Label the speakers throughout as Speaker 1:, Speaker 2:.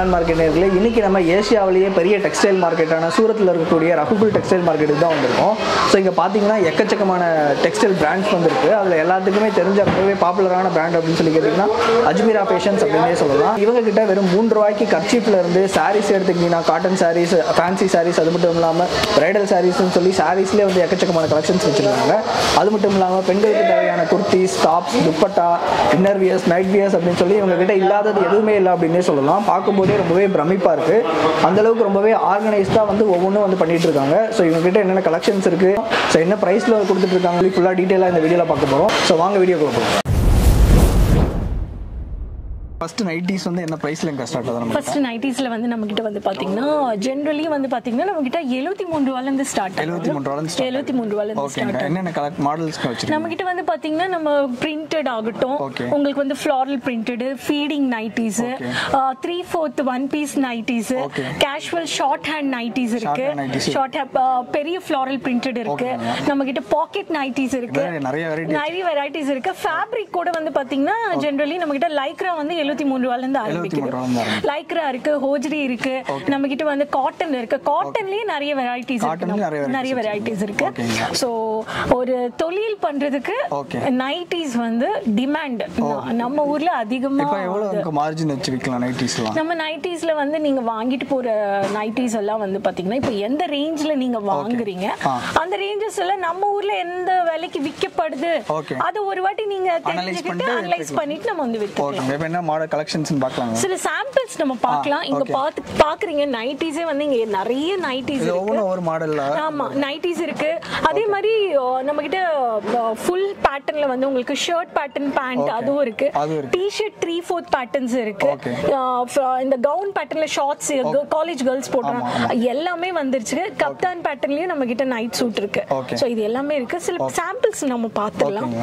Speaker 1: வேளாண் மார்க்கெட் நேர்களே இன்னைக்கு நம்ம ஏசியாவிலேயே பெரிய டெக்ஸ்டைல் மார்க்கெட்டான சூரத்தில் இருக்கக்கூடிய ரகுகுல் டெக்ஸ்டைல் மார்க்கெட்டுக்கு தான் வந்திருக்கோம் ஸோ இங்கே பார்த்தீங்கன்னா எக்கச்சக்கமான டெக்ஸ்டைல் பிராண்ட்ஸ் வந்திருக்கு அதில் எல்லாத்துக்குமே தெரிஞ்ச ரொம்பவே பாப்புலரான பிராண்ட் அப்படின்னு சொல்லி கேட்டிங்கன்னா அஜ்மீரா ஃபேஷன்ஸ் அப்படின்னே சொல்லலாம் இவங்க கிட்ட வெறும் மூன்று ரூபாய்க்கு கர்ச்சீஃப்ல இருந்து சாரீஸ் எடுத்துக்கிட்டிங்கன்னா காட்டன் சாரீஸ் ஃபேன்சி சாரீஸ் அது மட்டும் இல்லாமல் பிரைடல் சாரீஸ்னு சொல்லி சாரீஸ்லேயே வந்து எக்கச்சக்கமான கலெக்ஷன்ஸ் வச்சுருக்காங்க அது மட்டும் இல்லாமல் பெண்களுக்கு தேவையான kurtis tops dupatta inner wears night wears அப்படின்னு சொல்லி இவங்க கிட்ட இல்லாதது எதுவுமே இல்லை அப்படின்னே சொல்லலாம் பார்க்கும்போதே ரொம்பவே பிரமிப்பாக இருக்கு அந்த அளவுக்கு ரொம்பவே ஆர்கனைஸ்டாக வந்து ஒவ்வொன்றும் வந்து பண்ணிட்டு இருக்காங்க ஸோ இவங்க கிட்ட என்னென்ன கலெக்ஷன்ஸ் இருக்கு ஸோ என்ன ப்ரைஸில் கொடுத்துட்டு இருக்காங்க ஃபுல்லாக டீட்டெயிலாக இந்த வீடியோவில் பார்க்க போகிறோம் ஸோ வாங்க வீடியோ போகிறோம் ஃபர்ஸ்ட் நைட்டிஸ் வந்து என்ன ப்ரைஸ்ல எங்க ஸ்டார்ட் ஆகுது நம்ம
Speaker 2: ஃபர்ஸ்ட் நைட்டிஸ்ல வந்து நம்ம கிட்ட வந்து பாத்தீங்கன்னா ஜென்ரலி வந்து பாத்தீங்கன்னா நம்ம கிட்ட எழுபத்தி மூணு ரூபாயில இருந்து ஸ்டார்ட்
Speaker 1: எழுபத்தி மூணு ரூபாய் start
Speaker 2: எழுபத்தி மூணு ரூபாயில இருந்து
Speaker 1: ஓகேங்க
Speaker 2: ஸ்டார்ட்
Speaker 1: என்னென்ன கலர் மாடல்ஸ் வச்சிருக்கீங்க
Speaker 2: நம்ம கிட்ட வந்து பாத்தீங்கன்னா நம்ம பிரிண்டட் ஆகட்டும்
Speaker 1: Okay.
Speaker 2: உங்களுக்கு வந்து floral printed feeding nighties
Speaker 1: Okay.
Speaker 2: Three fourth one piece nighties
Speaker 1: Okay.
Speaker 2: Casual short hand nighties இருக்கு
Speaker 1: hand nighties.
Speaker 2: ஷார்ட் பெரிய ஃப்ளாரல் பிரிண்டட் இருக்கு
Speaker 1: Okay.
Speaker 2: நம்ம கிட்ட பாக்கெட் நைட்டிஸ் இருக்கு
Speaker 1: வேற நிறைய வெரைட்டி
Speaker 2: நிறைய வெரைட்டிஸ் இருக்கு ஃபேப்ரிக் கூட வந்து பாத்தீங்கன்னா ஜெனரலி நம்ம கிட்ட லைக்ரா வந்து எழுபத்தி மூணு ரூபாயில இருந்து
Speaker 1: எழுபத்தி மூணு
Speaker 2: ஆரம்பிக்குது
Speaker 1: ரூபாய் ஆரம்பிக்குது.
Speaker 2: லைக்ரா இருக்கு ஹோஜ்ரி இருக்கு நம்ம கிட்ட வந்து காட்டன் இருக்கு காட்டன்லயே நிறைய வெரைட்டிஸ்
Speaker 1: Cottonலயே நிறைய
Speaker 2: இருக்கு
Speaker 1: varieties
Speaker 2: நிறைய வெரைட்டிஸ் இருக்கு
Speaker 1: ஓகேங்க.
Speaker 2: சோ ஒரு தொழில் பண்றதுக்கு
Speaker 1: Okay.
Speaker 2: நைட்டிஸ் வந்து டிமாண்ட் நம்ம ஊர்ல அதிகமா
Speaker 1: இப்போ எவ்வளவு
Speaker 2: வந்து-
Speaker 1: உங்களுக்கு மார்ஜின் வச்சு விற்கலாம் நைட்டிஸ்லாம்
Speaker 2: நம்ம நைட்டிஸ்ல வந்து நீங்க வாங்கிட்டு போற நைட்டிஸ் எல்லாம் வந்து பாத்தீங்கன்னா இப்போ எந்த ரேஞ்ச்ல நீங்க வாங்குறீங்க
Speaker 1: ஆ.
Speaker 2: அந்த ரேஞ்சஸ் எல்லாம் நம்ம ஊர்ல எந்த விலைக்கு விக்கப்படுது
Speaker 1: Okay.
Speaker 2: அது ஒரு வாட்டி நீங்க தெரிஞ்சுக்கிட்டு
Speaker 1: பண்ணிட்டு
Speaker 2: அனலைஸ்
Speaker 1: எடுத்துக்கலாம்.
Speaker 2: பண்ணிட்டு நம்ம வந்து வித்துக்கலாம்
Speaker 1: ஓகே இப்போ என்ன மாடல் கலெக்ஷன்ஸ் பார்க்கலாங்க
Speaker 2: சில சாம்பிள்ஸ் நம்ம பார்க்கலாம் இங்க
Speaker 1: okay.
Speaker 2: பாத்து பாக்குறீங்க நைட்டிஸே வந்து இங்க நிறைய நைட்டிஸ்
Speaker 1: இது
Speaker 2: இருக்கு
Speaker 1: ஒவ்வொன்றும் ஒரு மாடல்ல
Speaker 2: ஆமா நைட்டிஸ் இருக்கு அதே மாதிரி நம்ம கிட்ட ஃபுல் பேட்டர்ன்ல வந்து உங்களுக்கு ஷர்ட் பேட்டர்ன் பேண்ட்
Speaker 1: Okay.
Speaker 2: அதுவும் இருக்கு
Speaker 1: அதுவும் இருக்கு.
Speaker 2: T shirt three fourth patterns இருக்கு
Speaker 1: Okay.
Speaker 2: அஹ் ஃப- இந்த கவுன் பேட்டர்ன்ல ஷார்ட்ஸ் காலேஜ் கேர்ள்ஸ் போடுறாங்க
Speaker 1: ஆமா,
Speaker 2: எல்லாமே வந்துருச்சு கப்தான் பேட்டர்ன்லயும் நம்ம கிட்ட நைட் சூட் இருக்கு
Speaker 1: Okay.
Speaker 2: சோ இது எல்லாமே இருக்கு சில சாம்பிள்ஸ் நம்ம பார்த்துடலாம்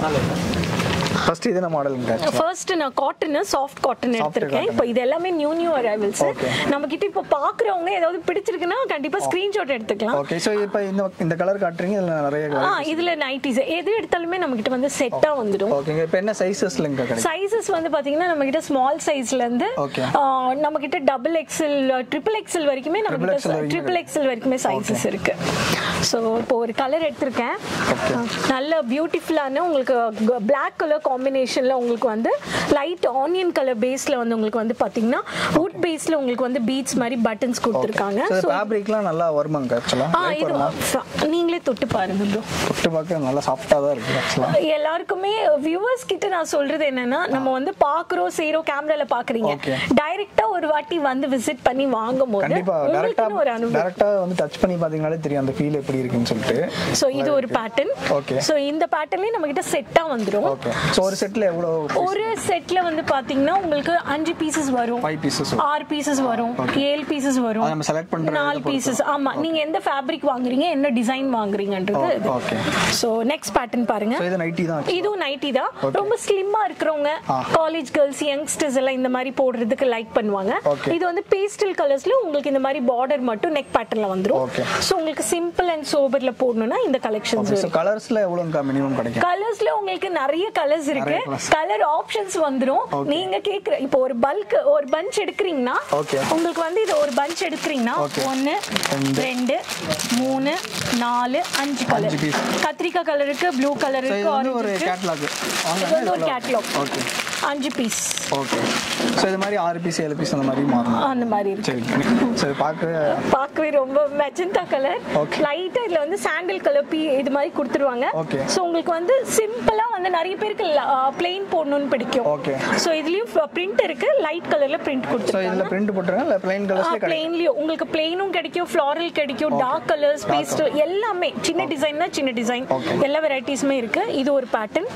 Speaker 1: ஃபர்ஸ்ட் இது என்ன மாடலுங்க
Speaker 2: ஃபர்ஸ்ட் நான் காட்டன் சாஃப்ட் காட்டன் எடுத்திருக்கேன்
Speaker 1: cotton.
Speaker 2: இப்போ இது எல்லாமே நியூ நியூ அரைவல்ஸ்
Speaker 1: Okay.
Speaker 2: நம்ம கிட்ட இப்போ பாக்குறவங்க ஏதாவது பிடிச்சிருக்குன்னா கண்டிப்பா ஸ்கிரீன்ஷாட் எடுத்துக்கலாம்
Speaker 1: ஓகே ஸோ இப்போ இந்த இந்த கலர் காட்டுறீங்க இதில் நிறைய
Speaker 2: ஆ இதுல நைட்டிஸ் எது எடுத்தாலுமே நம்ம கிட்ட வந்து செட்டா வந்துடும்
Speaker 1: ஓகேங்க இப்போ என்ன சைஸஸ்ல இங்க கிடைக்கும்
Speaker 2: சைஸஸ் வந்து பாத்தீங்கன்னா நம்ம கிட்ட ஸ்மால் சைஸ்ல இருந்து
Speaker 1: Okay.
Speaker 2: ஆ, நம்ம கிட்ட டபுள் எக்ஸல் ட்ரிபிள் எக்ஸல் வரைக்குமே நம்ம
Speaker 1: Triple XL
Speaker 2: கிட்ட
Speaker 1: வரைக்கும்
Speaker 2: ட்ரிபிள் எக்ஸல் வரைக்குமே சைஸஸ் இருக்கு ஸோ இப்போ ஒரு கலர் எடுத்திருக்கேன்
Speaker 1: Okay.
Speaker 2: ஆ, நல்ல பியூட்டிஃபுல்லான உங்களுக்கு Black கலர் காம்பினேஷன்ல உங்களுக்கு வந்து லைட் ஆனியன் கலர் பேஸ்ல வந்து உங்களுக்கு வந்து பாத்தீங்கன்னா வுட் பேஸ்ல உங்களுக்கு வந்து பீட்ஸ் மாதிரி பட்டன்ஸ் கொடுத்துருக்காங்க
Speaker 1: ஸோ
Speaker 2: ஸோ
Speaker 1: ஃபேப்ரிக்லாம் நல்லா வருமாங்க
Speaker 2: ஆ
Speaker 1: ஆக்சுவலாக
Speaker 2: இது நீங்களே தொட்டு பாருங்க ப்ரோ
Speaker 1: தொட்டு பார்க்க நல்லா சாஃப்டாக தான் இருக்குது ஆக்சுவலாக
Speaker 2: எல்லாருக்குமே வியூவர்ஸ் கிட்ட நான் சொல்றது என்னன்னா நம்ம வந்து பாக்குறோம் செய்றோம் கேமரால பாக்குறீங்க
Speaker 1: Okay.
Speaker 2: டைரக்டா ஒரு வாட்டி வந்து விசிட் பண்ணி வாங்கும் போது
Speaker 1: கண்டிப்பா டேரக்டா
Speaker 2: உங்களுக்குன்னு ஒரு அனுபவம்
Speaker 1: டேரக்டா வந்து டச் பண்ணி பாத்தீங்கனாலே தெரியும் அந்த ஃபீல் எப்படி இருக்குன்னு சொல்லிட்டு
Speaker 2: சோ இது ஒரு பேட்டர்ன்
Speaker 1: Okay.
Speaker 2: சோ இந்த பேட்டர்ன்லயே நம்ம கிட்ட செட்டா வந்துரும்
Speaker 1: ஓகே ஸோ ஒரு செட்ல எவ்வளோ
Speaker 2: ஒரு செட்ல வந்து பாத்தீங்கன்னா உங்களுக்கு அஞ்சு பீசஸ் வரும்
Speaker 1: ஃபைவ் பீசஸ்
Speaker 2: ஆறு பீசஸ் வரும் ஏழு பீசஸ் வரும்
Speaker 1: அதை நம்ம செலக்ட் பண்ற
Speaker 2: நாலு பீசஸ் ஆமா நீங்க எந்த ஃபேப்ரிக் வாங்குறீங்க என்ன டிசைன் வாங்குறீங்கன்றது
Speaker 1: ஓ,
Speaker 2: இது
Speaker 1: okay.
Speaker 2: சோ நெக்ஸ்ட் பேட்டர்ன் பாருங்க
Speaker 1: ஸோ இது நைட்டி தான்
Speaker 2: இதுவும் நைட்டி தான் ரொம்ப ஸ்லிம்மா இருக்கிறவங்க காலேஜ் கேர்ள்ஸ் யங்ஸ்டர்ஸ் எல்லாம் இந்த மாதிரி போடுறதுக்கு லைக் பண்ணுவாங்க
Speaker 1: Okay.
Speaker 2: இது வந்து பேஸ்டல் கலர்ஸ்ல உங்களுக்கு இந்த மாதிரி பார்டர் மட்டும் நெக் பேட்டர்ன்ல வந்துரும்
Speaker 1: Okay.
Speaker 2: சோ உங்களுக்கு சிம்பிள் அண்ட் சோபர்ல போடணும்னா இந்த கலெக்ஷன்ஸ்
Speaker 1: ஸோ கலர்ஸ்ல எவ்வளோங்க மினிமம் கிடைக்கும்
Speaker 2: கலர்ஸ்ல உங்களுக்கு நிறைய கலர்ஸ் இருக்கு
Speaker 1: நிறைய colours.
Speaker 2: கலர் ஆப்ஷன்ஸ் வந்துரும் நீங்க கேக்குற இப்போ ஒரு பல்க் ஒரு பஞ்ச் எடுக்கிறீங்கன்னா
Speaker 1: Okay.
Speaker 2: உங்களுக்கு வந்து இது ஒரு பஞ்ச் எடுக்கிறீங்கன்னா
Speaker 1: Okay.
Speaker 2: ஒன்னு
Speaker 1: ரெண்டு.
Speaker 2: ரெண்டு மூணு நாலு அஞ்சு கலர்
Speaker 1: அஞ்சு piece.
Speaker 2: கத்திரிக்காய் கலர் இருக்கு ப்ளூ கலர்
Speaker 1: ஸோ
Speaker 2: இருக்கு
Speaker 1: இது வந்து
Speaker 2: ஆரஞ்சு
Speaker 1: ஒரு
Speaker 2: இருக்கு
Speaker 1: கேட்லாக்
Speaker 2: இது வந்து ஒரு கேட்லாக்
Speaker 1: ஓகே
Speaker 2: அஞ்சு பீஸ்
Speaker 1: ஓகே ஸோ இது மாதிரி ஆறு பீஸ் ஏழு பீஸ் அந்த மாதிரி மாறணும்
Speaker 2: அந்த மாதிரி இருக்கு
Speaker 1: சரி சரி பார்க்க
Speaker 2: பார்க்கவே ரொம்ப மெஜந்தா கலர்
Speaker 1: Okay.
Speaker 2: லைட்டா இதுல வந்து சாண்டில் கலர் பீ இது மாதிரி கொடுத்துருவாங்க
Speaker 1: Okay.
Speaker 2: சோ உங்களுக்கு வந்து சிம்பிளா வந்து நிறைய பேருக்கு பிளெயின் போடணும்னு பிடிக்கும்
Speaker 1: Okay.
Speaker 2: சோ இதுலயும் பிரிண்ட் இருக்கு லைட் கலர்ல பிரிண்ட்
Speaker 1: ஸோ
Speaker 2: கொடுத்துருக்காங்க
Speaker 1: இதில் பிரிண்ட் போட்டுருங்க இல்லை பிளைன் கலர்ஸ்ல கிடைக்கும்
Speaker 2: பிளெயின்லயும் உங்களுக்கு பிளெயினும் கிடைக்கும் ஃப்ளாரல் கிடைக்கும் டார்க் கலர்ஸ் பேஸ்ட் எல்லாமே சின்ன டிசைன்னா சின்ன டிசைன்
Speaker 1: Okay.
Speaker 2: எல்லா வெரைட்டிஸுமே இருக்கு இது ஒரு பேட்டர்ன்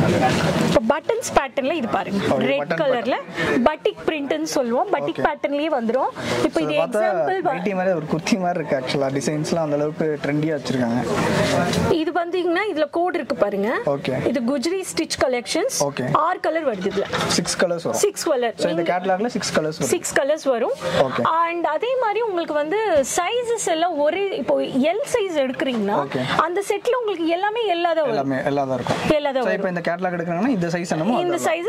Speaker 2: இப்போ பட்டன்ஸ் பேட்டர்ன்ல இது பாருங்க
Speaker 1: Okay,
Speaker 2: ரெட்
Speaker 1: button
Speaker 2: கலர்ல பட்டிக் பிரிண்ட்னு சொல்லுவோம் பட்டிக் பேட்டர்ன்லயே வந்துரும் இப்போ இது
Speaker 1: பார்த்தா
Speaker 2: எக்ஸாம்பிள்
Speaker 1: நைட்டி மாதிரி ஒரு குர்த்தி மாதிரி இருக்கு ஆக்சுவலாக டிசைன்ஸ்லாம் அந்த அளவுக்கு ட்ரெண்டியாக வச்சிருக்காங்க
Speaker 2: இது வந்தீங்கன்னா இதுல கோட் இருக்கு பாருங்க
Speaker 1: Okay.
Speaker 2: இது குஜ்ரி ஸ்டிச் கலெக்ஷன்ஸ்
Speaker 1: Okay.
Speaker 2: ஆறு கலர் வருது இதுல
Speaker 1: சிக்ஸ் கலர்ஸ் வரும்
Speaker 2: சிக்ஸ் கலர்
Speaker 1: ஸோ இந்த கேட்லாக்ல சிக்ஸ் கலர்ஸ் வரும்
Speaker 2: சிக்ஸ் கலர்ஸ் வரும்
Speaker 1: Okay.
Speaker 2: அண்ட் அதே மாதிரி உங்களுக்கு வந்து சைஸஸ் எல்லாம் ஒரே இப்போ எல் சைஸ் எடுக்கிறீங்கன்னா
Speaker 1: Okay.
Speaker 2: அந்த செட்ல உங்களுக்கு எல்லாமே எல்லாத வரும்
Speaker 1: எல்லாமே எல்லாம் தான் இருக்கும்
Speaker 2: எல்லாத
Speaker 1: ஸோ
Speaker 2: வரும்
Speaker 1: இப்போ இந்த கேட்லாக் எடுக்கிறாங்கன்னா இந்த சைஸ் என்னமோ
Speaker 2: இந்த
Speaker 1: அதான்.
Speaker 2: சைஸ்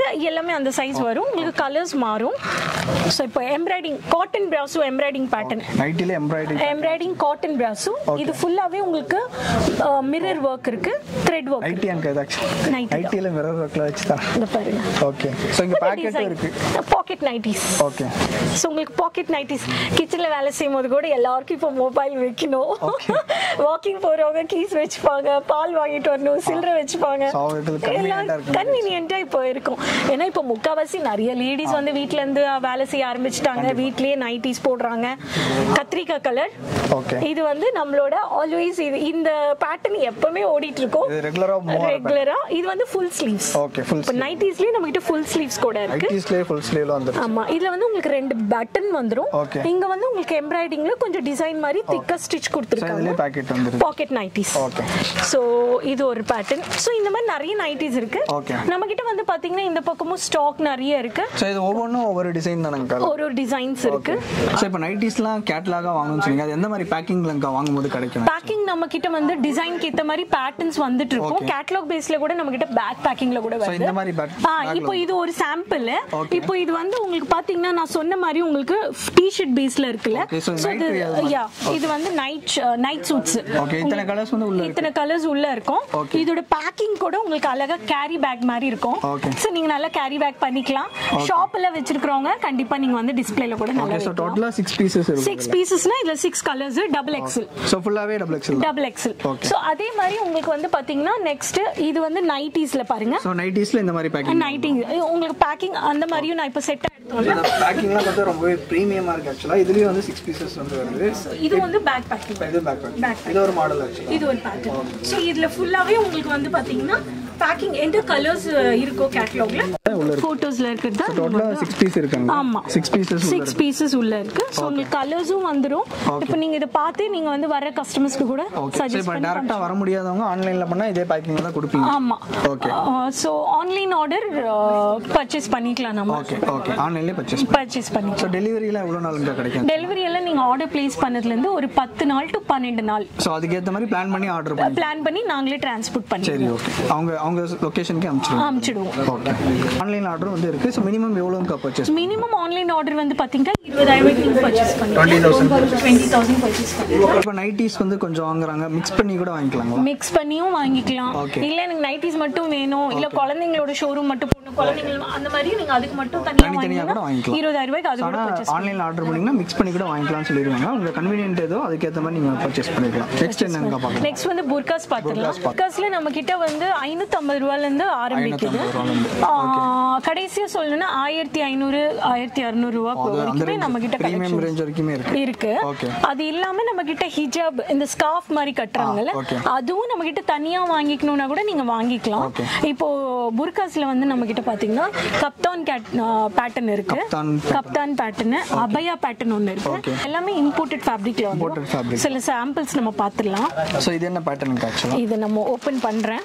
Speaker 2: எல்லாமே அந்த சைஸ் வரும் உங்களுக்கு கலர்ஸ் மாறும் ஸோ இப்போ எம்ப்ராய்டிங் காட்டன் பிராஸும் எம்ப்ராய்டிங் பேட்டர்ன்
Speaker 1: நைட்டில எம்ப்ராய்டரி
Speaker 2: எம்ப்ராய்டிங் காட்டன் பிராஸும் இது ஃபுல்லாவே உங்களுக்கு மிரர் ஒர்க் இருக்கு த்ரெட் ஒர்க்
Speaker 1: நைட்டி எனக்கு இது ஆக்சுவலி
Speaker 2: Nighty தான்.
Speaker 1: நைட்டில மிரர் ஒர்க்ல வச்சு தான்
Speaker 2: இந்த பாருங்க
Speaker 1: ஓகே ஸோ இங்க பேக்கெட்டும் இருக்கு
Speaker 2: பாக்கெட் நைட்டிஸ்
Speaker 1: ஓகே
Speaker 2: ஸோ உங்களுக்கு பாக்கெட் நைட்டிஸ் கிச்சனில் வேலை செய்யும் போது கூட எல்லாருக்கும் இப்போ மொபைல் வைக்கணும் வாக்கிங் போகிறவங்க கீஸ் வச்சுப்பாங்க பால் வாங்கிட்டு வரணும் சில்லறை வச்சுப்பாங்க
Speaker 1: So, அவங்களுக்கு convenient-ஆ இருக்கு.
Speaker 2: கன்வீனியன்ட்டாக இப்போ இருக்கும் ஏன்னா இப்போ முக்கால்வாசி நிறைய லேடிஸ் வந்து வீட்ல இருந்து வேலை செய்ய ஆரம்பிச்சிட்டாங்க வீட்லயே நைட்டிஸ் போடுறாங்க கத்திரிக்காய் கலர்
Speaker 1: ஓகே
Speaker 2: இது வந்து நம்மளோட ஆல்வேஸ் இது இந்த பேட்டர்ன் எப்பவுமே ஓடிட்டு இருக்கும்
Speaker 1: இது ரெகுலரா மூவ்
Speaker 2: ரெகுலரா இது வந்து ஃபுல் ஸ்லீவ்ஸ்
Speaker 1: ஓகே ஃபுல்
Speaker 2: இப்போ நைட்டிஸ்லயே நம்ம கிட்ட ஃபுல் ஸ்லீவ்ஸ் கூட இருக்கு
Speaker 1: நைட்டிஸ்லேயே ஃபுல் ஸ்லீவ்ல வந்துருக்கு
Speaker 2: ஆமா இதுல வந்து உங்களுக்கு ரெண்டு பட்டன் வந்துரும்
Speaker 1: Okay.
Speaker 2: இங்க வந்து உங்களுக்கு எம்ப்ராய்டிங்ல கொஞ்சம் டிசைன் மாதிரி திக்கா ஸ்டிச்
Speaker 1: ஸோ
Speaker 2: கொடுத்துருக்காங்க
Speaker 1: இதுலேயே பேக்கெட் வந்துருக்கு
Speaker 2: பாக்கெட் நைட்டிஸ்
Speaker 1: ஓகே
Speaker 2: சோ இது ஒரு பேட்டர்ன் சோ இந்த மாதிரி நிறைய நைட்டிஸ் இருக்கு
Speaker 1: Okay.
Speaker 2: நம்ம கிட்ட வந்து பாத்தீங்கன்னா இந்த பக்கமும் ஸ்டாக் நிறைய இருக்கு
Speaker 1: ஸோ இது ஒவ்வொன்றும் ஒவ்வொரு டிசைன் தானங்க
Speaker 2: ஒரு ஒரு டிசைன்ஸ் இருக்கு
Speaker 1: ஸோ இப்போ நைட்டிஸ்லாம் கேட்லாகாக வாங்கணும்னு சொன்னீங்க அது எந்த மாதிரி பேக்கிங்ல வாங்கும்போது கிடைக்கும்
Speaker 2: பேக்கிங் நம்ம கிட்ட வந்து டிசைன்க்கு ஏத்த மாதிரி பேட்டர்ன்ஸ் வந்துட்டு இருக்கும் கேட்டலாக் பேஸ்ல கூட நம்ம கிட்ட பேக் பேக்கிங்ல கூட
Speaker 1: ஸோ
Speaker 2: வருது
Speaker 1: இந்த மாதிரி பேக்
Speaker 2: ஆ இப்போ இது ஒரு சாம்பிள்
Speaker 1: Okay.
Speaker 2: இப்போ இது வந்து உங்களுக்கு பாத்தீங்கன்னா நான் சொன்ன மாதிரி உங்களுக்கு டி-ஷர்ட் பேஸ்ல இருக்குல்ல
Speaker 1: Okay, so
Speaker 2: So
Speaker 1: night
Speaker 2: இது
Speaker 1: wear மாதிரி.
Speaker 2: யா இது வந்து நைட் நைட் சூட்ஸ்
Speaker 1: ஓகே இத்தனை கலர்ஸ் வந்து உள்ள இருக்கு
Speaker 2: இத்தனை கலர்ஸ் உள்ள இருக்கும்
Speaker 1: Okay.
Speaker 2: இதோட பேக்கிங் கூட உங்களுக்கு அழகா கேரி பேக் மாதிரி இருக்கும்
Speaker 1: Okay.
Speaker 2: சோ நீங்க நல்லா கேரி பேக் பண்ணிக்கலாம் ஷாப்ல வச்சிருக்கவங்க கண்டிப்பா நீங்க வந்து டிஸ்ப்ளேல கூட நல்லா
Speaker 1: ஓகே ஸோ
Speaker 2: வைக்கலாம்
Speaker 1: டோட்டலாக சிக்ஸ் பீசஸ் இருக்கும்
Speaker 2: சிக்ஸ் பீசஸ்னா இதுல six colours double XL
Speaker 1: so ஃபுல்லாகவே double XL
Speaker 2: double XL
Speaker 1: Okay.
Speaker 2: So அதே மாதிரி உங்களுக்கு வந்து பாத்தீங்கன்னா நெக்ஸ்ட் இது வந்து நைட்டிஸ்ல பாருங்க
Speaker 1: ஸோ நைட்டிஸில் இந்த மாதிரி பேக்கிங்
Speaker 2: நைட்டிங் உங்களுக்கு பேக்கிங் அந்த மாதிரியும் நான் இப்போ செட் எடுத்தோம்ல
Speaker 1: பேக்கிங்லாம் பார்த்தா ரொம்பவே ப்ரீமியமாக இருக்குது ஆக்சுவலாக இதுலேயும் வந்து சிக்ஸ் பீசஸ் வந்து வருது
Speaker 2: இது வந்து பேக் பேக்கிங்
Speaker 1: இது பேக் பேக்
Speaker 2: Back
Speaker 1: இது ஒரு மாடல் ஆக்சுவலாக
Speaker 2: இது ஒரு பேட்டர்ன் ஸோ இதுல ஃபுல்லாவே உங்களுக்கு வந்து பாத்தீங்கன்னா பேக்கிங் எந்த கலர்ஸ் இருக்கோ கேட்டலாக்ல போட்டோஸ்ல இருக்கிறது
Speaker 1: டோட்டலாக சிக்ஸ் பீஸ் இருக்காங்க
Speaker 2: ஆமா
Speaker 1: சிக்ஸ் பீசஸ்
Speaker 2: சிக்ஸ் பீசஸ் உள்ள இருக்கு ஸோ உங்களுக்கு கலர்ஸும் வந்துரும் இப்போ நீங்க இதை பார்த்து நீங்க வந்து வர கஸ்டமர்ஸ்க்கு கூட
Speaker 1: ஓகே ஸோ
Speaker 2: சஜஸ்ட்
Speaker 1: இப்போ
Speaker 2: பண்ணி
Speaker 1: டேரெக்டாக வர முடியாதவங்க ஆன்லைனில் பண்ணால் இதே பேக்கிங் தான் கொடுப்பீங்க
Speaker 2: ஆமா
Speaker 1: okay
Speaker 2: so online order purchase பண்ணிக்கலாம் நம்ம
Speaker 1: ஓகே ஓகே ஆன்லைன்லேயே பர்ச்சேஸ்
Speaker 2: பர்ச்சேஸ் பண்ணிக்கலாம்
Speaker 1: ஸோ டெலிவரியில் எவ்வளோ நாளுங்க கிடைக்கும்
Speaker 2: டெலிவரி எல்லாம் நீங்க ஆர்டர் பிளேஸ் பண்ணதுல இருந்து ஒரு பத்து நாள் டு பன்னெண்டு நாள்
Speaker 1: ஸோ அதுக்கேற்ற மாதிரி பிளான் பண்ணி ஆர்டர் பண்ணி
Speaker 2: பிளான் பண்ணி நாங்களே டிரான்ஸ்போர்ட் பண்ணி
Speaker 1: சரி ஓகே அவங்க அவங்க லொக்கேஷனுக்கு அனுப்பிச்சிடுவோம்
Speaker 2: அனுப்பிச்சிடுவோம்
Speaker 1: ஓகே ஆன்லைன் ஆர்டர் வந்து இருக்குது ஸோ மினிமம் எவ்வளோங்க பர்ச்சேஸ்
Speaker 2: மினிமம் ஆன்லைன் ஆர்டர் வந்து பாத்தீங்கன்னா இருபதாயிரம் பர்ச்சேஸ் பண்ணி
Speaker 1: 20,000
Speaker 2: டுவெண்ட்டி தௌசண்ட் பர்ச்சேஸ் பண்ணி
Speaker 1: இப்போ நைட்டிஸ் வந்து கொஞ்சம் வாங்குறாங்க மிக்ஸ் பண்ணி கூட வாங்கிக்கலாங்களா
Speaker 2: மிக்ஸ் பண்ணியும் வாங்கிக்கலாம்
Speaker 1: Okay.
Speaker 2: இல்ல எனக்கு நைட்டிஸ் மட்டும் வேணும் இல்ல குழந்தைங்களோட ஷோரூம் மட்டும் போடணும் குழந்தைங்க அந்த மாதிரி நீங்க அதுக்கு மட்டும் தனியா
Speaker 1: தனித்தனியா கூட
Speaker 2: வாங்கிக்கலாம்
Speaker 1: வாங்கிக்கலாம்.
Speaker 2: இருபதாயிரம் ரூபாய்க்கு அது கூட
Speaker 1: ஆனால்
Speaker 2: பர்ச்சேஸ்
Speaker 1: ஆன்லைனில் ஆர்டர் பண்ணிங்கன்னா மிக்ஸ் பண்ணி கூட வாங்கிக்கலாம்னு சொல்லிடுவாங்க உங்களுக்கு கன்வீனியன்ட் ஏதோ அதுக்கேற்ற மாதிரி நீங்கள் பர்ச்சேஸ் பண்ணிக்கலாம் நெக்ஸ்ட் என்னங்க பார்க்கலாம்
Speaker 2: நெக்ஸ்ட் வந்து புர்காஸ் பார்த்துடலாம் புர்காஸ்ல நம்ம கிட்ட வந்து ஐநூத்தி ஐம்பது ரூபாயில இருந்து ஆரம்பிக்குது ஆ, கடைசியா சொல்லணும்னா ஆயிரத்தி ஐநூறு ஆயிரத்தி அறுநூறு ரூபா வரைக்குமே நம்ம கிட்ட
Speaker 1: ப்ரீமியம்
Speaker 2: collections
Speaker 1: ரேஞ்ச் வரைக்குமே இருக்கு
Speaker 2: இருக்கு
Speaker 1: Okay.
Speaker 2: அது இல்லாம நம்ம கிட்ட ஹிஜாப் இந்த ஸ்கார்ஃப் மாதிரி கட்டுறாங்கல்ல
Speaker 1: ஆ, okay.
Speaker 2: அதுவும் நம்ம கிட்ட தனியா வாங்கிக்கணும்னா கூட நீங்க வாங்கிக்கலாம்
Speaker 1: Okay.
Speaker 2: இப்போ புர்காஸ்ல வந்து நம்ம கிட்ட பாத்தீங்கன்னா கப்தான் பேட்டர்ன் இருக்கு
Speaker 1: கப்தான்
Speaker 2: கப்தான் பேட்டர்ன் அபயா பேட்டர்ன் ஒன்னு இருக்கு
Speaker 1: Okay.
Speaker 2: எல்லாமே இம்போர்ட்டட் ஃபேப்ரிக்ல
Speaker 1: Imported fabric.
Speaker 2: வந்து சில சாம்பிள்ஸ் நம்ம பார்த்துடலாம்
Speaker 1: ஸோ இது என்ன பேட்டர்னுக்கு ஆக்சுவலாக
Speaker 2: இதை நம்ம ஓபன் பண்றேன்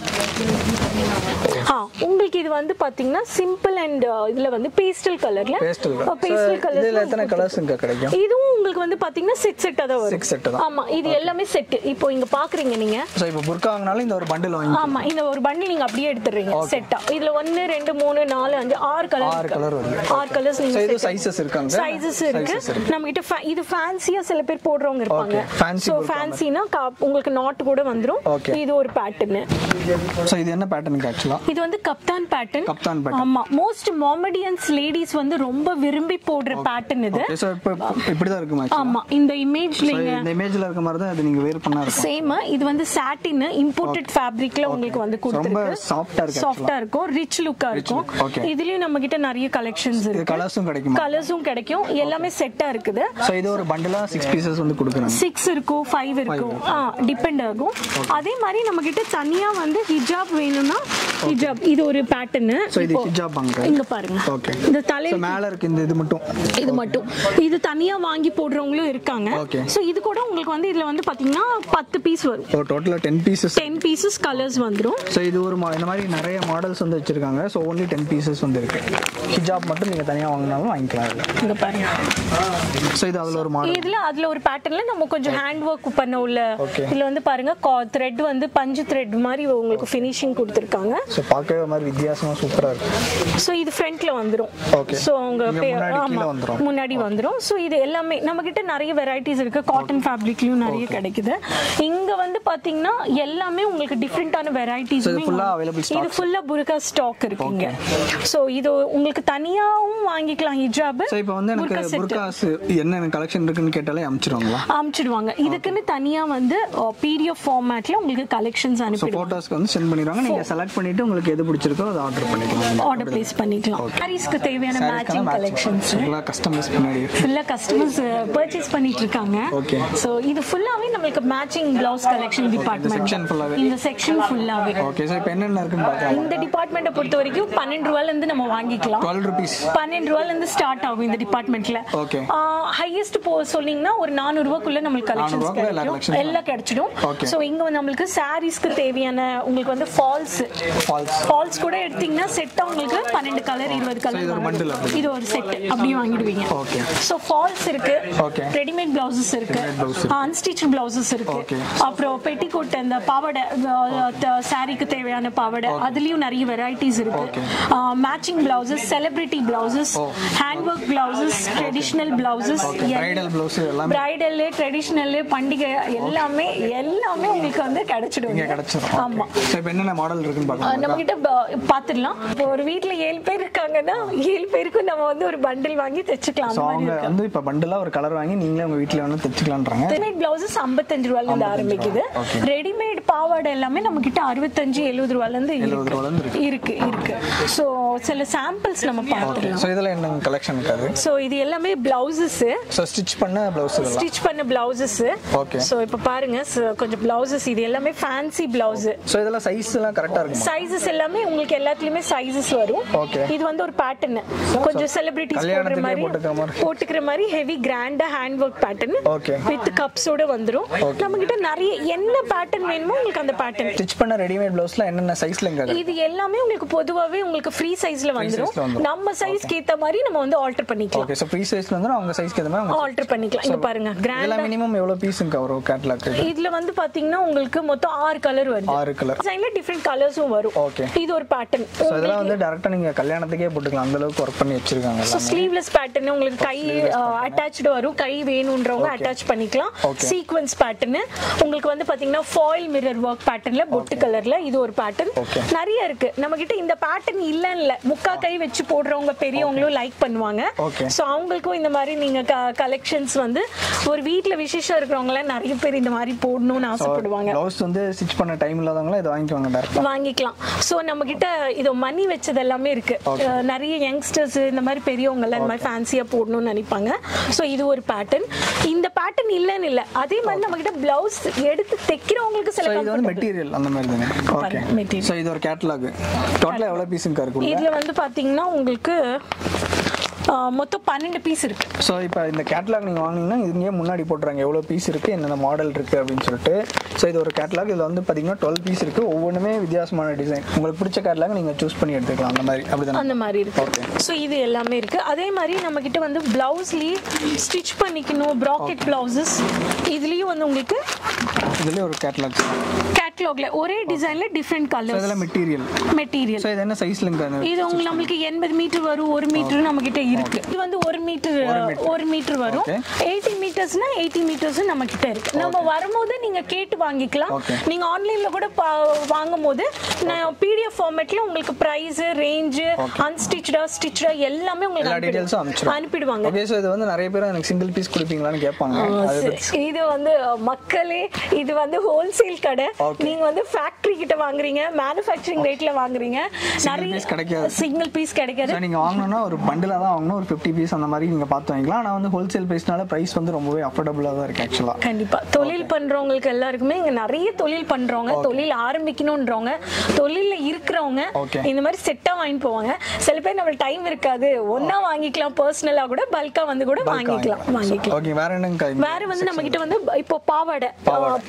Speaker 2: ஆ உங்களுக்கு இது வந்து பாத்தீங்கன்னா சிம்பிள் அண்ட் இதுல வந்து பேஸ்டல் கலர்ல
Speaker 1: பேஸ்டல்
Speaker 2: பேஸ்டல்
Speaker 1: இதில்
Speaker 2: கலர்
Speaker 1: எத்தனை கலர்ஸுங்க கிடைக்கும்
Speaker 2: இதுவும் உங்களுக்கு வந்து பாத்தீங்கன்னா செட் செட்டா தான் வரும்
Speaker 1: சிக்ஸ் செட்டு தான்
Speaker 2: ஆமா இது எல்லாமே செட் இப்போ இங்க பாக்குறீங்க நீங்க
Speaker 1: ஸோ இப்போ புர்கா வாங்கினாலும் இந்த ஒரு பண்டில் வாங்கி
Speaker 2: ஆமா இந்த ஒரு பண்டில் நீங்க அப்படியே எடுத்துறீங்க செட்டா இதுல ஒன்னு ரெண்டு மூணு நாலு அஞ்சு ஆறு கலர்
Speaker 1: ஆறு கலர் வருது
Speaker 2: ஆறு கலர்ஸ்
Speaker 1: ஸோ
Speaker 2: நீங்க
Speaker 1: இது சைஸஸ் இருக்காங்க
Speaker 2: சைஸஸ் இருக்கு நம்ம கிட்ட fa- இது ஃபேன்சியா சில பேர் போடுறவங்க இருப்பாங்க
Speaker 1: Okay. Fancy
Speaker 2: சோ
Speaker 1: burqa
Speaker 2: ஃபேன்சினா உங்களுக்கு நாட் கூட வந்துரும்
Speaker 1: Okay.
Speaker 2: இது ஒரு பேட்டர்ன்
Speaker 1: ஸோ இது என்ன பேட்டர்னுக்கு ஆக்சுவலாக
Speaker 2: இது வந்து கப்தான் பேட்டர்ன்
Speaker 1: கப்தான் pattern.
Speaker 2: ஆமா மோஸ்ட் மாமடியன்ஸ் லேடிஸ் வந்து ரொம்ப விரும்பி போடுற பேட்டர்ன் இது
Speaker 1: ஓகே ஸோ இப்போ இப்படி தான் இருக்கும் ஆக்சுவலாக
Speaker 2: ஆமா இந்த இமேஜ்ல
Speaker 1: இந்த இமேஜில் இருக்க மாதிரி தான் இது நீங்கள் வேர் பண்ணா இருக்கும்
Speaker 2: சேம் இது வந்து சாட்டின் இம்போர்ட்டட் ஃபேப்ரிக்ல உங்களுக்கு வந்து
Speaker 1: ரொம்ப
Speaker 2: கொடுத்துருக்கு
Speaker 1: சாஃப்டாக இருக்கு
Speaker 2: சாஃப்டா இருக்கும் ரிச் லுக்கா இருக்கும்
Speaker 1: look, okay.
Speaker 2: இதுலயும் நம்ம கிட்ட நிறைய கலெக்ஷன்ஸ்
Speaker 1: இது
Speaker 2: இருக்கு
Speaker 1: கலர்ஸும் கிடைக்குமா
Speaker 2: கலர்ஸும் கிடைக்கும் எல்லாமே செட்டா இருக்குது
Speaker 1: ஸோ இது ஒரு பண்டலாக சிக்ஸ் பீசஸ் வந்து கொடுக்குறாங்க
Speaker 2: சிக்ஸ் இருக்கும் ஃபைவ் இருக்கும் ஆ டிபெண்ட் ஆகும் அதே மாதிரி நம்ம கிட்ட தனியா வந்து ஹிஜாப் வேணும்னா ஹிஜாப் இது ஒரு பேட்டர்னு
Speaker 1: ஸோ இது ஹிஜாப் அங்கே
Speaker 2: இங்க பாருங்க
Speaker 1: ஓகே
Speaker 2: இந்த தலை
Speaker 1: ஸோ மேலே இருக்கு இந்த இது மட்டும்
Speaker 2: இது மட்டும் இது தனியா வாங்கி போடுறவங்களும் இருக்காங்க
Speaker 1: Okay.
Speaker 2: சோ இது கூட உங்களுக்கு வந்து இதுல வந்து பாத்தீங்கன்னா பத்து பீஸ் வரும்
Speaker 1: ஸோ டோட்டலாக ten pieces
Speaker 2: ten pieces colours வந்துரும்
Speaker 1: ஸோ இது ஒரு மா- இந்த மாதிரி நிறைய மாடல்ஸ் வந்து வச்சிருக்காங்க ஸோ ஒன்லி டென் பீசஸ் வந்து இருக்கு ஹிஜாப் மட்டும் நீங்கள் தனியாக வாங்கினாலும் வாங்கிக்கலாம் இதில்
Speaker 2: இங்க பாருங்க
Speaker 1: ஸோ இது அதில் ஒரு மாடல்
Speaker 2: இதுல அதுல ஒரு பேட்டர்ன்ல நம்ம கொஞ்சம் ஹேண்ட் ஒர்க் பண்ண உள்ள
Speaker 1: Okay.
Speaker 2: இதுல வந்து பாருங்க த்ரெட் வந்து பஞ்சு த்ரெட் மாதிரி உங்களுக்கு உங்களுக்கு ஃபினிஷிங் கொடுத்துருக்காங்க
Speaker 1: ஸோ பார்க்கவே ஒரு மாதிரி வித்தியாசமாக சூப்பராக இருக்கு
Speaker 2: ஸோ இது ஃப்ரண்ட்ல வந்துரும்
Speaker 1: Okay.
Speaker 2: ஸோ அவங்க
Speaker 1: இங்க
Speaker 2: பே-
Speaker 1: முன்னாடி கீழே
Speaker 2: ஆமா
Speaker 1: வந்துரும்.
Speaker 2: முன்னாடி வந்துரும் ஸோ இது எல்லாமே நம்ம கிட்ட நிறைய வெரைட்டிஸ் இருக்கு காட்டன் ஃபேப்ரிக்லயும் நிறைய கிடைக்குது இங்க வந்து பாத்தீங்கன்னா எல்லாமே உங்களுக்கு டிஃப்ரெண்டான வெரைட்டிஸ்
Speaker 1: So, இது full-ஆ available
Speaker 2: இது ஃபுல்லா புர்கா ஸ்டாக் இருக்குங்க ஸோ இது உங்களுக்கு தனியாவும் வாங்கிக்கலாம் ஹிஜாப்
Speaker 1: ஸோ இப்போ வந்து எனக்கு புர்காஸ் என்னென்ன கலெக்ஷன் இருக்குன்னு கேட்டாலே அனுப்பிச்சிருவாங்களா
Speaker 2: அனுப்பிச்சிடுவாங்க இதுக்குன்னு தனியா வந்து பிடிஎஃப் ஃபார்மேட்ல உங்களுக்கு கலெக்ஷன்ஸ்
Speaker 1: ஸோ
Speaker 2: அனுப்பிடுவாங்க
Speaker 1: ஃபோட்டோஸ்க்கு வந்து சென்ட் பண்ணிடுவாங்க நீங்கள் செலக்ட் பண்ணிட்டு உங்களுக்கு எது பிடிச்சிருக்கோ அதை ஆர்டர் பண்ணிக்கலாம்
Speaker 2: ஆர்டர் பிளேஸ் பண்ணிக்கலாம் சாரீஸ்க்கு தேவையான மேட்சிங் கலெக்ஷன்ஸ்
Speaker 1: ஃபுல்லாக கஸ்டமர்ஸ் பின்னாடி
Speaker 2: ஃபுல்லா கஸ்டமர்ஸ் பர்ச்சேஸ் பண்ணிட்டு இருக்காங்க
Speaker 1: Okay.
Speaker 2: சோ இது ஃபுல்லாவே நம்மளுக்கு matching blouse collection
Speaker 1: section
Speaker 2: department
Speaker 1: full-ஆவே.
Speaker 2: இந்த செக்ஷன் ஃபுல்லாவே
Speaker 1: ஓகே ஸோ இப்போ என்னென்ன இருக்குன்னு பார்க்கலாம்
Speaker 2: இந்த டிபார்ட்மெண்ட்டை பொறுத்த வரைக்கும் பன்னெண்டு ரூபாயில இருந்து நம்ம வாங்கிக்கலாம்
Speaker 1: டுவெல் ருபீஸ்
Speaker 2: பன்னெண்டு ரூபாயில இருந்து ஸ்டார்ட் ஆகும் இந்த டிபார்ட்மெண்ட்ல
Speaker 1: Okay.
Speaker 2: ஹையஸ்ட் போ சொன்னீங்கன்னா ஒரு நானூறு ரூபாய்க்குள்ள நம்மளுக்கு கலெக்ஷன்ஸ்
Speaker 1: ரூபாய்க்குள்ள எல்லா
Speaker 2: கிடைக்கும்
Speaker 1: collections
Speaker 2: எல்லாம் கிடைச்சிடும்
Speaker 1: Okay.
Speaker 2: சோ இங்க வந்து நம்மளுக்கு சாரீஸ்க்கு தேவையான உங்களுக்கு வந்து ஃபால்ஸ்
Speaker 1: ஃபால்ஸ்
Speaker 2: ஃபால்ஸ் கூட எடுத்தீங்கன்னா செட்டா உங்களுக்கு பன்னெண்டு கலர் இருபது
Speaker 1: இது ஒரு
Speaker 2: கலர்
Speaker 1: bundle அப்படி.
Speaker 2: இது ஒரு செட் அப்படியே வாங்கிடுவீங்க
Speaker 1: Okay.
Speaker 2: சோ ஃபால்ஸ் இருக்கு
Speaker 1: Okay.
Speaker 2: ரெடிமேட் பிளவுசஸ் இருக்கு
Speaker 1: Readymade blouse இருக்கு.
Speaker 2: அன்ஸ்டிச் பிளவுசஸ் இருக்கு
Speaker 1: Okay.
Speaker 2: அப்புறம் பெட்டிகோட் அந்த பாவாடை சாரிக்கு தேவையான பாவாடை அதுலயும் நிறைய வெரைட்டிஸ் இருக்கு matching blouses celebrity blouses hand work blouses traditional blouses
Speaker 1: bridal blouse எல்லாமே
Speaker 2: பிரைடல் ட்ரெடிஷனல் பண்டிகை எல்லாமே எல்லாமே உங்களுக்கு வந்து கிடைச்சிடும்
Speaker 1: இங்கே கிடச்சிரும்
Speaker 2: ஆமா
Speaker 1: ஸோ இப்போ என்னென்ன மாடல் இருக்குன்னு பார்க்கலாம்
Speaker 2: நம்ம கிட்ட பாத்துடலாம் இப்போ ஒரு வீட்ல ஏழு பேர் இருக்காங்கன்னா ஏழு பேருக்கும் நம்ம வந்து ஒரு பண்டில் வாங்கி தைச்சுக்கலாம்
Speaker 1: ஸோ
Speaker 2: அந்த மாதிரி
Speaker 1: அவங்க வந்து இப்போ பண்டலாக ஒரு கலர் வாங்கி நீங்களே உங்கள் வீட்டில் வந்து தைச்சிக்கலான்றாங்க
Speaker 2: ரெடிமேட் பிளவுசஸ் ஐம்பத்தஞ்சு ரூபாயில இருந்து ஆரம்பிக்குது
Speaker 1: Okay.
Speaker 2: ரெடிமேட் பாவாடை எல்லாமே நம்ம கிட்ட அறுபத்தஞ்சு எழுபது ரூபாயில இருந்து
Speaker 1: எழுபது ரூபாயில இருந்து
Speaker 2: இருக்கு இருக்கு இருக்கு சோ சில சாம்பிள்ஸ் நம்ம பார்த்துடலாம்
Speaker 1: ஸோ இதில் என்ன கலெக்ஷன் இருக்காது
Speaker 2: சோ இது எல்லாமே பிளவுசஸ்
Speaker 1: ஸோ ஸ்டிச் பண்ண ப்ளவுஸ் இதெல்லாம்
Speaker 2: ஸ்டிச் பண்ண பிளவுசஸ்
Speaker 1: Okay.
Speaker 2: சோ இப்போ பாருங்க so கொஞ்சம் பிளவுசஸ் இது எல்லாமே ஃபேன்சி பிளவுஸ்
Speaker 1: ஸோ இதெல்லாம் சைஸ் எல்லாம் கரெக்டாக இருக்குமா
Speaker 2: சைஸஸ் எல்லாமே உங்களுக்கு எல்லாத்துலயுமே சைஸஸ் வரும்
Speaker 1: Okay.
Speaker 2: இது வந்து ஒரு பேட்டர்ன் கொஞ்சம் செலிபிரிட்டிஸ் போடுற
Speaker 1: கல்யாணத்துக்கே
Speaker 2: மாதிரி
Speaker 1: போட்டுக்கிற மாதிரி.
Speaker 2: போட்டுக்கிற மாதிரி ஹெவி கிராண்டா hand work pattern
Speaker 1: Okay.
Speaker 2: With கப்ஸோட வந்துரும் நம்ம கிட்ட நிறைய என்ன பேட்டர்ன் வேணுமோ உங்களுக்கு அந்த பேட்டர்ன்
Speaker 1: ஸ்டிச் பண்ண ரெடிமேட் ப்ளவுஸ்லாம் என்னென்ன சைஸ்ல இங்க இருக்கு
Speaker 2: இது எல்லாமே உங்களுக்கு பொதுவாவே உங்களுக்கு ஃப்ரீ சைஸ்ல வந்துரும்
Speaker 1: size ல வந்துரும்.
Speaker 2: நம்ம சைஸ்க்கு ஏத்த மாதிரி நம்ம வந்து ஆல்டர் பண்ணிக்கலாம்
Speaker 1: ஓகே ஸோ ஃப்ரீ சைஸ்ல வந்து அவங்க சைஸ்க்கு ஏற்ற மாதிரி அவங்க
Speaker 2: ஆல்டர் பண்ணிக்கலாம் இங்க பாருங்க கிராண்ட்
Speaker 1: இதெல்லாம் மினிமம் எவ்வளோ பீஸுங்க வரும் கேட்லாக்
Speaker 2: இதுல வந்து பாத்தீங்கன்னா உங்களுக்கு மொத்தம் ஆறு கலர் வருது
Speaker 1: ஆறு கலர்
Speaker 2: டிசைன்ல டிஃப்ரெண்ட் கலர்ஸும் வரும்
Speaker 1: Okay.
Speaker 2: இது ஒரு பேட்டர்ன்
Speaker 1: ஸோ இதெல்லாம் வந்து டேரெக்டாக நீங்கள் கல்யாணத்துக்கே போட்டுக்கலாம் அந்த அளவுக்கு ஒர்க் பண்ணி வச்சிருக்காங்க
Speaker 2: ஸோ
Speaker 1: எல்லாம்
Speaker 2: ஸ்லீவ்லெஸ் பேட்டர்ன் உங்களுக்கு கை அட்டாச்சு வரும் கை வேணுன்றவங்க அட்டாச் பண்ணிக்கலாம்
Speaker 1: Okay.
Speaker 2: சீக்வன்ஸ் பேட்டர்ன் உங்களுக்கு வந்து பாத்தீங்கன்னா ஃபாயில் மிரர் ஒர்க் பேட்டர்ன்ல பொட்டு கலர்ல இது ஒரு பேட்டர்ன்
Speaker 1: Okay.
Speaker 2: நிறைய இருக்கு நம்ம கிட்ட இந்த பேட்டர்ன் இல்லன்னு இல்ல முக்கா கை வச்சு போடுறவங்க பெரியவங்களும் லைக் பண்ணுவாங்க
Speaker 1: Okay.
Speaker 2: ஸோ அவங்களுக்கும் இந்த மாதிரி நீங்க கலெக்ஷன்ஸ் வந்து ஒரு வீட்ல விசேஷம் இருக்கிறவங்க எல்லாம் நிறைய பேர் இந்த மாதிரி போடணும்னு ஆசைப்படுவாங்க
Speaker 1: ப்ளவுஸ் வந்து ஸ்டிச் பண்ண டைம் இல்லாதவங்களும் இதை வாங்கிக்குவாங்க டேரெக்டாக
Speaker 2: வாங்கிக்கலாம் ஸோ நம்ம கிட்ட இது மணி வச்சது எல்லாமே இருக்கு அஹ் நிறைய யங்ஸ்டர்ஸ் இந்த மாதிரி பெரியவங்க எல்லாம் இந்த மாதிரி ஃபேன்சியா போடணும்னு நினைப்பாங்க ஸோ இது ஒரு பேட்டர்ன் இந்த பேட்டர்ன் இல்லைன்னு இல்லை அதே மாதிரி நம்ம கிட்ட பிளவுஸ் எடுத்து தைக்கிறவங்களுக்கு சில
Speaker 1: ஸோ இது வந்து
Speaker 2: comfortable.
Speaker 1: மெட்டீரியல் அந்த மாதிரி தானே ஓகே
Speaker 2: material.
Speaker 1: ஸோ இது ஒரு கேட்டலாக் டோட்டலாக எவ்வளோ பீஸுங்க இருக்கும்
Speaker 2: இதுல வந்து பாத்தீங்கன்னா உங்களுக்கு அஹ், மொத்தம் பன்னெண்டு பீஸ் இருக்கு
Speaker 1: ஸோ இப்போ இந்த கேட்டலாக் நீங்கள் வாங்கினீங்கன்னா இதுலேயே முன்னாடி போட்டுறாங்க எவ்வளோ பீஸ் இருக்குது என்னென்ன மாடல் இருக்குது அப்படின்னு சொல்லிட்டு ஸோ இது ஒரு கேட்டலாக் இதில் வந்து பார்த்தீங்கன்னா டுவெல் பீஸ் இருக்குது ஒவ்வொன்றுமே வித்தியாசமான டிசைன் உங்களுக்கு பிடிச்ச கேட்டலாக் நீங்கள் சூஸ் பண்ணி எடுத்துக்கலாம் அந்த மாதிரி அப்படி தானே
Speaker 2: அந்த மாதிரி இருக்கு ஸோ இது எல்லாமே இருக்கு அதே மாதிரி நம்ம கிட்ட வந்து பிளவுஸ்லயே ஸ்டிச் பண்ணிக்கணும் ப்ராக்கெட் பிளவுசஸ் இதுலயும் வந்து உங்களுக்கு
Speaker 1: இதுலேயே ஒரு கேட்டலாக்
Speaker 2: கேட்லாக்ல ஒரே டிசைன்ல டிஃப்ரெண்ட்
Speaker 1: ஸோ
Speaker 2: கலர்ஸ்
Speaker 1: இதெல்லாம் மெட்டீரியல்
Speaker 2: மெட்டீரியல்
Speaker 1: ஸோ இது என்ன சைஸ்லங்க
Speaker 2: இது உங்களுக்கு நம்மளுக்கு எண்பது மீட்டர் வரும் ஒரு மீட்டர் நம்ம கிட்ட இருக்கு இது வந்து ஒரு மீட்டர் ஒரு மீட்டர் வரும்
Speaker 1: Okay.
Speaker 2: எயிட்டி மீட்டர்ஸ்னா எயிட்டி மீட்டர்ஸ் நம்ம கிட்ட இருக்கு நம்ம வரும்போது நீங்க கேட்டு வாங்கிக்கலாம்
Speaker 1: Okay.
Speaker 2: நீங்க ஆன்லைன்ல கூட பா- வாங்கும்போது நான் பிடிஎஃப் ஃபார்மேட்ல உங்களுக்கு பிரைஸ் ரேஞ்ச் அன்ஸ்டிச்சடா ஸ்டிச்சடா எல்லாமே உங்களுக்கு
Speaker 1: எல்லா
Speaker 2: அனுப்பிடு-
Speaker 1: டீடைல்ஸும் அனுப்பிச்சிடும்
Speaker 2: அனுப்பிடுவாங்க
Speaker 1: ஓகே ஸோ இது வந்து நிறைய பேர் எனக்கு சிங்கிள் பீஸ் கொடுப்பீங்களான்னு கேட்பாங்க அது
Speaker 2: இது வந்து மக்களே இது வந்து ஹோல்சேல் கடை
Speaker 1: Okay.
Speaker 2: நீங்க வந்து ஃபேக்டரி கிட்ட வாங்குறீங்க மேனுஃபேக்சரிங் ரேட்ல வாங்குறீங்க
Speaker 1: piece கிடைக்காது.
Speaker 2: சிங்கிள் பீஸ் கிடைக்காது
Speaker 1: ஸோ நீங்கள் வாங்கணும்னா ஒரு பண்டிலாக தான் வாங்கணும் ஒரு ஃபிஃப்டி பீஸ் அந்த மாதிரி நீங்கள் பார்த்து வாங்கிக்கலாம் ஆனால் வந்து ஹோல்சேல் ப்ரைஸ்னால ப்ரைஸ் வந்து ரொம்பவே அஃபோர்டபுளாக தான் இருக்குது ஆக்சுவலாக
Speaker 2: கண்டிப்பா தொழில் பண்றவங்களுக்கு எல்லாருக்குமே இங்க நிறைய தொழில் பண்றவங்க தொழில் ஆரம்பிக்கணும்ன்றவங்க தொழில்ல இருக்கிறவங்க
Speaker 1: Okay.
Speaker 2: இந்த மாதிரி செட்டா வாங்கிட்டு போவாங்க சில பேர் நம்மளுக்கு டைம் இருக்காது ஒண்ணா வாங்கிக்கலாம் பர்சனலா கூட பல்கா வந்து கூட வாங்கிக்கலாம் வாங்கிக்கலாம்
Speaker 1: ஓகே வேற என்னங்க
Speaker 2: வேற வந்து நம்ம கிட்ட வந்து இப்போ பாவாடை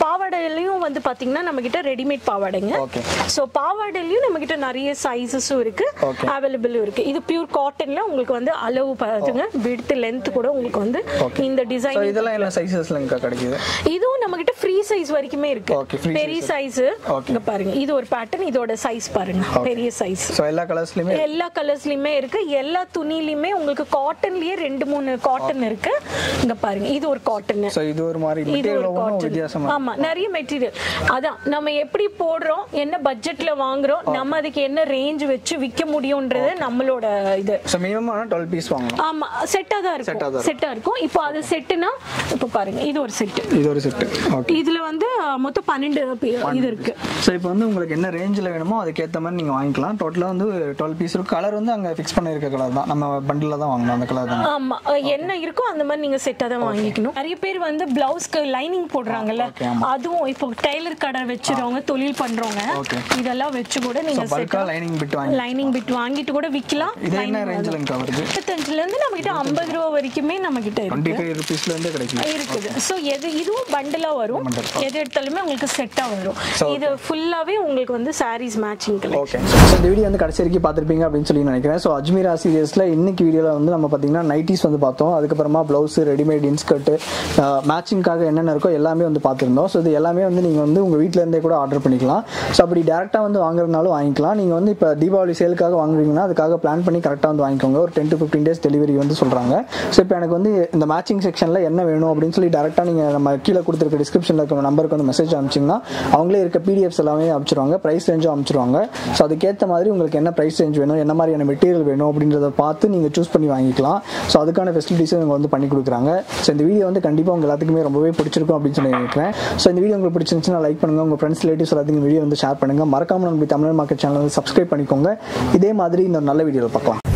Speaker 2: பாவாடையிலையும் வந்து பாத்தீங்கன்னா நம்ம கிட்ட ரெடிமேட் பாவாடைங்க
Speaker 1: Okay.
Speaker 2: ஸோ பாவாடையிலையும் நம்ம கிட்ட நிறைய சைஸஸும் இருக்கு
Speaker 1: Okay.
Speaker 2: அவைலபிளும் இருக்கு இது பியூர் காட்டன்ல உங்களுக்கு வந்து அளவு பாத்துங்க விடுத்து லென்த் கூட உங்களுக்கு வந்து இந்த
Speaker 1: ஸோ
Speaker 2: டிசைன்
Speaker 1: இதெல்லாம் என்ன சைஸஸ்லங்கக்கா கிடைக்குது
Speaker 2: இதுவும் நம்ம கிட்ட ஃப்ரீ சைஸ் வரைக்குமே இருக்கு
Speaker 1: Okay, free
Speaker 2: பெரிய சைஸ்
Speaker 1: Okay.
Speaker 2: இங்க பாருங்க இது ஒரு பேட்டர்ன் இதோட சைஸ் பாருங்க பெரிய சைஸ்
Speaker 1: ஸோ எல்லா கலர்ஸ்லையுமே
Speaker 2: எல்லா கலர்ஸ்லயுமே இருக்கு எல்லா துணிலையுமே உங்களுக்கு காட்டன்லயே ரெண்டு மூணு காட்டன் இருக்கு இங்க பாருங்க இது ஒரு காட்டன்
Speaker 1: ஸோ இது ஒரு மாதிரி
Speaker 2: இது
Speaker 1: மெட்டீரியல்
Speaker 2: ஒரு
Speaker 1: ஒவ்வொன்றும்
Speaker 2: காட்டன்
Speaker 1: வித்தியாசமா
Speaker 2: ஆமா நிறைய மெட்டீரியல் அதான் நம்ம எப்படி போடுறோம் என்ன பட்ஜெட்ல வாங்குறோம் நம்ம அதுக்கு என்ன ரேஞ்ச் வச்சு விற்க முடியும்ன்றது நம்மளோட இது
Speaker 1: ஸோ மினிமம் ஆனால் டுவெல் பீஸ் வாங்கலாம்
Speaker 2: ஆமா செட்டா தான்
Speaker 1: Set ஆ
Speaker 2: இருக்கும்
Speaker 1: தான்
Speaker 2: செட்டா இருக்கும் இப்போ அது செட்டுனா இப்போ பாருங்க இது ஒரு செட்
Speaker 1: இது ஒரு செட்டு ஓகே
Speaker 2: இதுல வந்து அஹ், மொத்தம் பன்னெண்டு பி- இது இருக்கு
Speaker 1: ஸோ இப்போ வந்து உங்களுக்கு என்ன ரேஞ்சில் வேணுமோ அதுக்கேற்ற மாதிரி நீங்கள் வாங்கிக்கலாம் டோட்டலாக வந்து டுவெல் பீஸ் இருக்கும் கலர் வந்து அங்கே ஃபிக்ஸ் பண்ணியிருக்க கலர் தான் நம்ம பண்டில் தான் வாங்கணும் அந்த கலர் தான்
Speaker 2: ஆமா அஹ், என்ன இருக்கோ அந்த மாதிரி நீங்க செட்டா தான் வாங்கிக்கணும் நிறைய பேர் வந்து பிளவுஸ்க்கு லைனிங் போடுறாங்கல்ல
Speaker 1: Okay, ஆமா.
Speaker 2: அதுவும் இப்போ டெய்லர் கடை வச்சிருவங்க தொழில் பண்றவங்க
Speaker 1: Okay.
Speaker 2: இதெல்லாம் வச்சு கூட
Speaker 1: ஸோ
Speaker 2: நீங்க
Speaker 1: பல்காக லைனிங் பிட் வாங்கி
Speaker 2: லைனிங் பிட் வாங்கிட்டு கூட விக்கலாம்
Speaker 1: இது என்ன ரேஞ்சில் வருது
Speaker 2: முப்பத்தஞ்சுல இருந்து நம்ம கிட்ட ஐம்பது ரூபா வரைக்குமே நம்ம கிட்ட
Speaker 1: டுவெண்ட்டி
Speaker 2: இருக்கு
Speaker 1: ஃபைவ் ருபீஸ்லேருந்தே கிடைக்கும்
Speaker 2: இருக்குது ஸோ எது இதுவும் பண்டலா வரும் எது எடுத்தாலுமே உங்களுக்கு செட்டா வரும் இது ஃபுல்லாவே உங்களுக்கு வந்து சாரீஸ் மேட்சிங்
Speaker 1: ஓகே ஸோ இந்த வீடியோ வந்து கடைசி வரைக்கும் பார்த்துருப்பீங்க அப்படின்னு சொல்லி நினைக்கிறேன் ஸோ அஜ்மீரா சீரியஸில் இன்னைக்கு வீடியோவில் வந்து நம்ம பார்த்தீங்கன்னா நைட்டிஸ் வந்து பார்த்தோம் அதுக்கப்புறமா ப்ளவுஸ் ரெடிமேட் இன்ஸ்கர்ட்டு மேட்சிங்காக என்னென்ன இருக்கோ எல்லாமே வந்து பார்த்துருந்தோம் ஸோ இது எல்லாமே வந்து நீங்கள் வந்து உங்கள் வீட்டில் இருந்தே கூட ஆர்டர் பண்ணிக்கலாம் ஸோ அப்படி டேரெக்டாக வந்து வாங்குறதுனாலும் வாங்கிக்கலாம் நீங்கள் வந்து இப்போ தீபாவளி சேலுக்காக வாங்குறீங்கன்னா அதுக்காக பிளான் பண்ணி கரெக்டாக வந்து வாங்கிக்கோங்க ஒரு ten to fifteen days delivery வந்து சொல்கிறாங்க ஸோ இப்போ எனக்கு வந்து இந்த மேட்சிங் செக்ஷனில் என்ன வேணும் அப்படின்னு சொல்லி டேரெக்டாக நீங்கள் நம்ம கீழே கொடுத்துருக்க டிஸ்கிரிப்ஷனில் இருக்க நம்பருக்கு வந்து மெசேஜ் அனுப்பிச்சிங்கன்னா அவங்களே இருக்க பிடிஎஃப்ஸ் எல்லாமே அனுப்பிச்சிருவாங்க ப்ரைஸ் ரேஞ்சும் அனுப்பிச்சிருவாங்க ஸோ அதுக்கேற்ற மாதிரி உங்களுக்கு என்ன ப்ரைஸ் ரேஞ்ச் வேணும் என்ன மாதிரியான மெட்டீரியல் வேணும் அப்படின்றத பார்த்து நீங்கள் சூஸ் பண்ணி வாங்கிக்கலாம் ஸோ அதுக்கான ஃபெசிலிட்டிஸும் இவங்க வந்து பண்ணி கொடுக்குறாங்க ஸோ இந்த வீடியோ வந்து கண்டிப்பாக உங்க எல்லாத்துக்குமே ரொம்பவே பிடிச்சிருக்கும் அப்படின்னு சொல்லி நினைக்கிறேன் ஸோ இந்த வீடியோ உங்களுக்கு பிடிச்சிருந்துச்சுன்னா லைக் பண்ணுங்க உங்கள் ஃப்ரெண்ட்ஸ் ரிலேட்டிவ்ஸ் எல்லாத்துக்கும் வீடியோ வந்து ஷேர் பண்ணுங்க மறக்காம நம்ம தமிழ் மார்க்கெட் சேனல் வந்து சப்ஸ்கிரைப் பண்ணிக்கோங்க இதே மாதிரி இன்னொரு நல்ல வீடியோவில் பார்க்கலாம்